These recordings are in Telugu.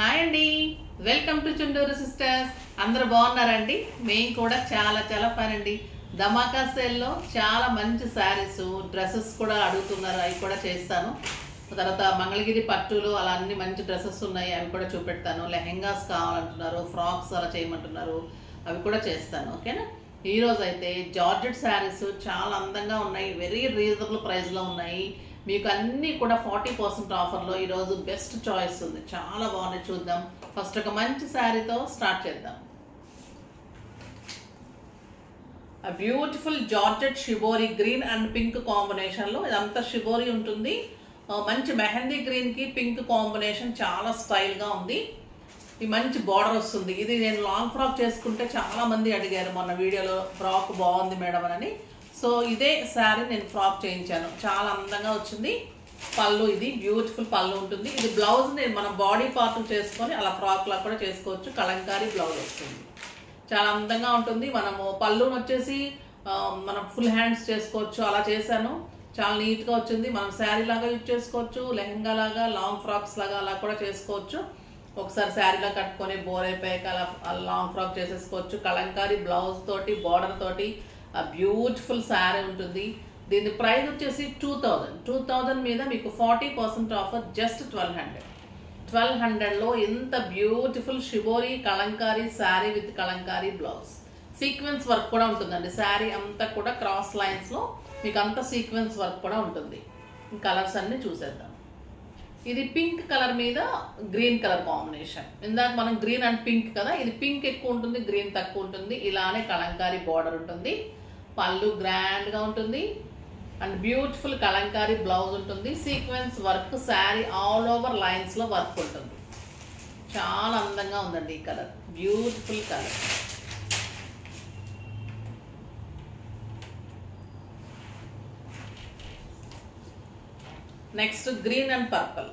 హాయ్ అండి వెల్కమ్ టు చుండూరు సిస్టర్స్ అందరూ బాగున్నారండి మేము కూడా చాలా చాలా ఫైన్ అండి ధమాకా సేల్లో చాలా మంచి శారీస్ డ్రెస్సెస్ కూడా అడుగుతున్నారు అవి కూడా చేస్తాను తర్వాత మంగళగిరి పట్టులు అలా అన్ని మంచి డ్రెస్సెస్ ఉన్నాయి అవి కూడా చూపెడతాను లెహెంగాస్ కావాలంటున్నారు ఫ్రాక్స్ అలా చేయమంటున్నారు అవి కూడా చేస్తాను ఓకేనా ఈ రోజు అయితే జార్జెట్ శారీస్ చాలా అందంగా ఉన్నాయి వెరీ రీజనబుల్ ప్రైస్లో ఉన్నాయి మీకు అన్నీ కూడా ఫార్టీ పర్సెంట్ ఆఫర్లో ఈరోజు బెస్ట్ చాయిస్ ఉంది చాలా బాగున్నాయి చూద్దాం ఫస్ట్ ఒక మంచి శారీతో స్టార్ట్ చేద్దాం beautiful georgette shibori green and pink కాంబినేషన్లో ఇదంతా షిబోరి ఉంటుంది ఆ, మంచి మెహందీ గ్రీన్కి పింక్ కాంబినేషన్ చాలా స్టైల్గా ఉంది ఈ మంచి బార్డర్ వస్తుంది ఇది నేను లాంగ్ ఫ్రాక్ చేసుకుంటే చాలా మంది అడిగారు మొన్న వీడియోలో ఫ్రాక్ బాగుంది మేడం అని సో ఇదే శారీ నేను ఫ్రాక్ చేయించాను చాలా అందంగా వచ్చింది పళ్ళు ఇది బ్యూటిఫుల్ పళ్ళు ఉంటుంది ఇది బ్లౌజ్ నేను మన బాడీ పార్ట్ చేసుకొని అలా ఫ్రాక్ లా కూడా చేసుకోవచ్చు కలంకారీ బ్లౌజ్ వస్తుంది చాలా అందంగా ఉంటుంది మనము పళ్ళును వచ్చేసి ఆ, మనం ఫుల్ హ్యాండ్స్ చేసుకోవచ్చు అలా చేశాను చాలా నీట్గా వచ్చింది మనం శారీ లాగా యూజ్ చేసుకోవచ్చు లెహంగా లాగా లాంగ్ ఫ్రాక్స్ లాగా అలా కూడా చేసుకోవచ్చు ఒకసారి శారీలా కట్టుకొని బోర్ అయిపోయాక అలా అలా లాంగ్ ఫ్రాక్ చేసేసుకోవచ్చు కలంకారీ బ్లౌజ్ తోటి బార్డర్ తోటి బ్యూటిఫుల్ శారీ ఉంటుంది దీని ప్రైస్ వచ్చేసి టూ థౌజండ్ టూ థౌజండ్ మీద మీకు forty percent offer just twelve hundred twelve హండ్రెడ్లో ఎంత beautiful shibori kalamkari sari with kalamkari blouse sequence work కూడా ఉంటుందండి శారీ అంతా కూడా క్రాస్ లైన్స్లో మీకు అంత సీక్వెన్స్ వర్క్ కూడా ఉంటుంది కలర్స్ అన్ని చూసేద్దాం ఇది పింక్ కలర్ మీద గ్రీన్ కలర్ కాంబినేషన్ ఇందాక మనం గ్రీన్ అండ్ పింక్ కదా ఇది పింక్ ఎక్కువ ఉంటుంది గ్రీన్ తక్కువ ఉంటుంది ఇలానే కలంకారీ బార్డర్ ఉంటుంది పళ్ళు గ్రాండ్గా ఉంటుంది అండ్ బ్యూటిఫుల్ కలంకారీ బ్లౌజ్ ఉంటుంది sequence work sari all over లైన్స్లో వర్క్ ఉంటుంది చాలా అందంగా ఉందండి ఈ colour beautiful colour next green and purple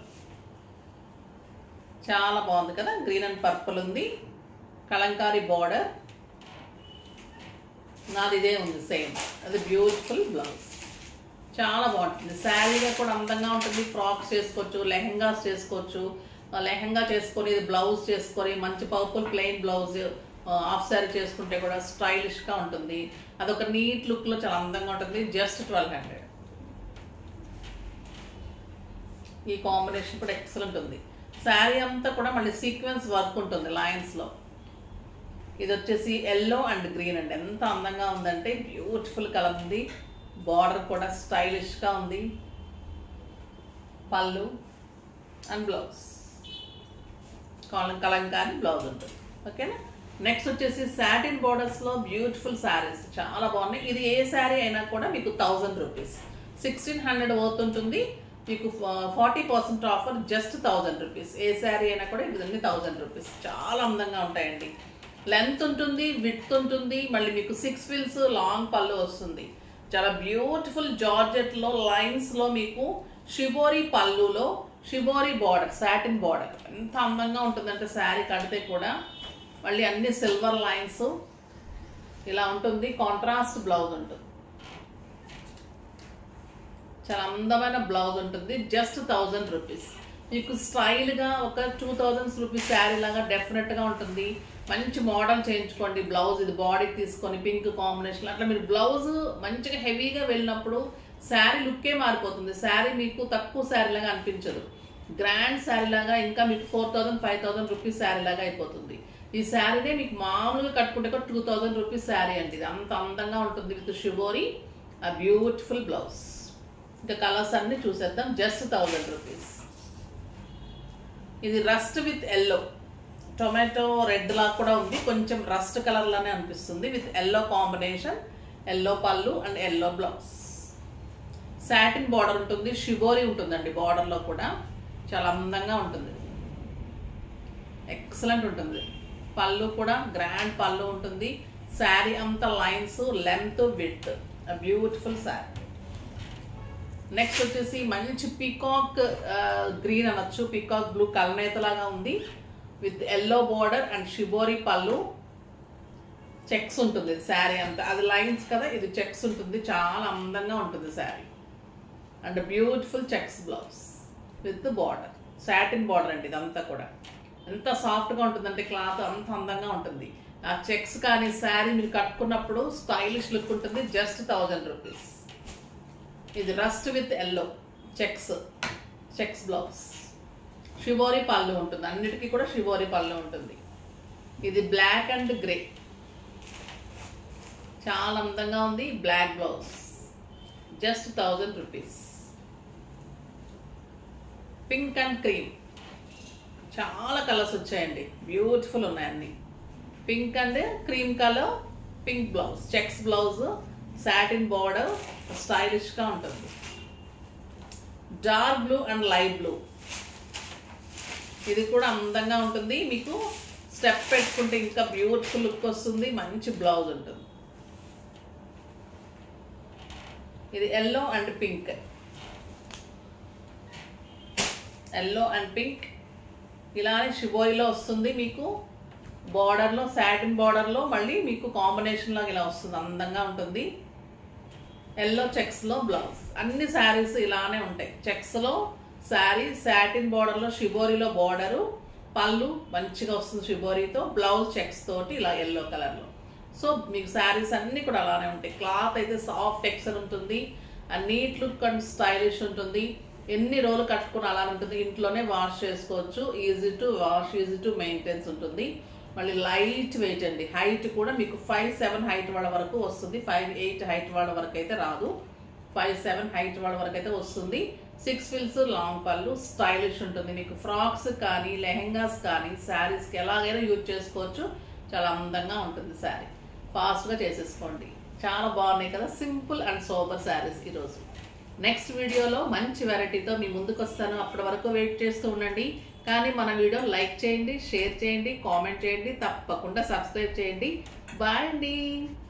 చాలా బాగుంది కదా గ్రీన్ అండ్ పర్పుల్ ఉంది కలంకారీ బార్డర్ నాది ఇదే ఉంది సేమ్ అది బ్యూటిఫుల్ బ్లౌజ్ చాలా బాగుంటుంది శారీగా కూడా అందంగా ఉంటుంది ఫ్రాక్స్ చేసుకోవచ్చు లెహంగాస్ చేసుకోవచ్చు ఆ లెహంగా చేసుకొని ఇది బ్లౌజ్ చేసుకొని మంచి purple plain blouse half sari చేసుకుంటే కూడా స్టైలిష్గా ఉంటుంది అదొక నీట్ లుక్లో చాలా అందంగా ఉంటుంది జస్ట్ ట్వెల్వ్ హండ్రెడ్ ఈ కాంబినేషన్ కూడా ఎక్సలెంట్ ఉంది శారీ అంతా కూడా మళ్ళీ సీక్వెన్స్ వర్క్ ఉంటుంది లైన్స్లో ఇది వచ్చేసి ఎల్లో అండ్ గ్రీన్ అండి ఎంత అందంగా ఉందంటే బ్యూటిఫుల్ కలర్ ఉంది బార్డర్ కూడా స్టైలిష్గా ఉంది పళ్ళు అండ్ బ్లౌజ్ కాలం కలంకారీ బ్లౌజ్ ఉంటుంది ఓకేనా నెక్స్ట్ వచ్చేసి సాటిన్ బోర్డర్స్లో బ్యూటిఫుల్ శారీస్ చాలా బాగున్నాయి ఇది ఏ శారీ అయినా కూడా మీకు థౌజండ్ రూపీస్ సిక్స్టీన్ హండ్రెడ్ అవుతుంటుంది మీకు forty percent offer just thousand rupees ఏ శారీ అయినా కూడా ఇవన్నీ థౌజండ్ రూపీస్ చాలా అందంగా ఉంటాయండి లెంత్ ఉంటుంది విడ్త్ ఉంటుంది మళ్ళీ మీకు సిక్స్ ఫిల్స్ లాంగ్ పళ్ళు వస్తుంది చాలా బ్యూటిఫుల్ జార్జెట్లో లైన్స్లో మీకు షిబోరి పళ్ళులో షిబోరి బార్డర్ సాటిన్ బార్డర్ ఎంత అందంగా ఉంటుందంటే శారీ కడితే కూడా మళ్ళీ అన్ని సిల్వర్ లైన్స్ ఇలా ఉంటుంది కాంట్రాస్ట్ బ్లౌజ్ ఉంటుంది చాలా అందమైన బ్లౌజ్ ఉంటుంది జస్ట్ థౌజండ్ రూపీస్ మీకు స్టైల్గా ఒక టూ థౌజండ్స్ రూపీస్ శారీ లాగా డెఫినెట్గా ఉంటుంది మంచి మోడల్ చేయించుకోండి బ్లౌజ్ ఇది బాడీకి తీసుకొని పింక్ కాంబినేషన్ అట్లా మీరు బ్లౌజ్ మంచిగా హెవీగా వెళ్ళినప్పుడు శారీ లుక్కే మారిపోతుంది శారీ మీకు తక్కువ శారీ లాగా అనిపించదు గ్రాండ్ శారీ లాగా ఇంకా మీకు four thousand five thousand rupees sari లాగా అయిపోతుంది ఈ శారీనే మీకు మామూలుగా కట్టుకుంటే కూడా టూ థౌజండ్ రూపీస్ శారీ అండి ఇది అంత అందంగా ఉంటుంది విత్ షిబోరి ఆ బ్యూటిఫుల్ బ్లౌజ్ ఇంకా కలర్స్ అన్ని చూసేద్దాం జస్ట్ థౌజండ్ రూపీస్ ఇది rust with yellow tomato red లా కూడా ఉంది కొంచెం రస్ట్ కలర్ లానే అనిపిస్తుంది విత్ ఎల్లో కాంబినేషన్ ఎల్లో పళ్ళు and yellow blouse satin border ఉంటుంది షిబోరి ఉంటుందండి బార్డర్లో కూడా చాలా అందంగా ఉంటుంది ఎక్సలెంట్ ఉంటుంది పళ్ళు కూడా గ్రాండ్ పళ్ళు ఉంటుంది శారీ అంతా lines length with beautiful sari next వచ్చేసి మంచి పీకాక్ గ్రీన్ అనొచ్చు పీకాక్ బ్లూ కలనేత లాగా ఉంది with yellow border and shibori పళ్ళు చెక్స్ ఉంటుంది శారీ అంతా అది లైన్స్ కదా ఇది చెక్స్ ఉంటుంది చాలా అందంగా ఉంటుంది sari and beautiful checks blouse with border satin border అండి ఇదంతా కూడా ఎంత సాఫ్ట్గా ఉంటుందంటే క్లాత్ అంత అందంగా ఉంటుంది ఆ చెక్స్ కానీ శారీ మీరు కట్టుకున్నప్పుడు స్టైలిష్ లుక్ ఉంటుంది జస్ట్ థౌజండ్ రూపీస్ ఇది rust with yellow checks checks blouse shibori పళ్ళు ఉంటుంది అన్నిటికీ కూడా షిబోరి పళ్ళు ఉంటుంది ఇది బ్లాక్ అండ్ గ్రే చాలా అందంగా ఉంది black blouse just thousand rupees pink and cream చాలా కలర్స్ వచ్చాయండి బ్యూటిఫుల్ ఉన్నాయి అన్ని pink and cream colour pink blouse checks blouse satin border స్టైలిష్గా ఉంటుంది dark blue and light blue ఇది కూడా అందంగా ఉంటుంది మీకు స్టెప్ పెట్టుకుంటే ఇంకా బ్యూటిఫుల్ లుక్ వస్తుంది మంచి బ్లౌజ్ ఉంటుంది ఇది yellow and pink yellow and pink ఇలానే షిబోయిలో వస్తుంది మీకు బార్డర్లో సాటిన్ బార్డర్లో మళ్ళీ మీకు కాంబినేషన్ లాగా ఇలా వస్తుంది అందంగా ఉంటుంది ఎల్లో చెక్స్లో బ్లౌజ్ అన్ని శారీస్ ఇలానే ఉంటాయి చెక్స్లో శారీ సాటిన్ బార్డర్లో షిబోరిలో బార్డరు పళ్ళు మంచిగా వస్తుంది షిబోరితో బ్లౌజ్ చెక్స్ తోటి ఇలా ఎల్లో కలర్లో సో మీకు శారీస్ అన్నీ కూడా అలానే ఉంటాయి క్లాత్ అయితే సాఫ్ట్ టెక్స్చర్ ఉంటుంది నీట్ లుక్ అండ్ స్టైలిష్ ఉంటుంది ఎన్ని రోజులు కట్టుకుని అలా ఉంటుంది ఇంట్లోనే వాష్ చేసుకోవచ్చు easy to wash easy to maintenance ఉంటుంది మళ్ళీ లైట్ వెయిట్ అండి హైట్ కూడా మీకు ఫైవ్ సెవెన్ హైట్ వాళ్ళ వరకు వస్తుంది ఫైవ్ ఎయిట్ హైట్ వాళ్ళ వరకు అయితే రాదు ఫైవ్ సెవెన్ హైట్ వాళ్ళ వరకు అయితే వస్తుంది సిక్స్ ఫిల్స్ లాంగ్ పళ్ళు స్టైలిష్ ఉంటుంది మీకు ఫ్రాక్స్ కానీ లెహెంగాస్ కానీ శారీస్కి ఎలాగైనా యూజ్ చేసుకోవచ్చు చాలా అందంగా ఉంటుంది శారీ ఫాస్ట్గా చేసేసుకోండి చాలా బాగున్నాయి కదా సింపుల్ అండ్ సోబర్ శారీస్ ఈరోజు నెక్స్ట్ వీడియోలో మంచి వెరైటీతో మీ ముందుకు వస్తాను అప్పటి వరకు వెయిట్ చేస్తూ ఉండండి కానీ మన వీడియో లైక్ చేయండి షేర్ చేయండి కామెంట్ చేయండి తప్పకుండా సబ్స్క్రైబ్ చేయండి బాయ్ అండి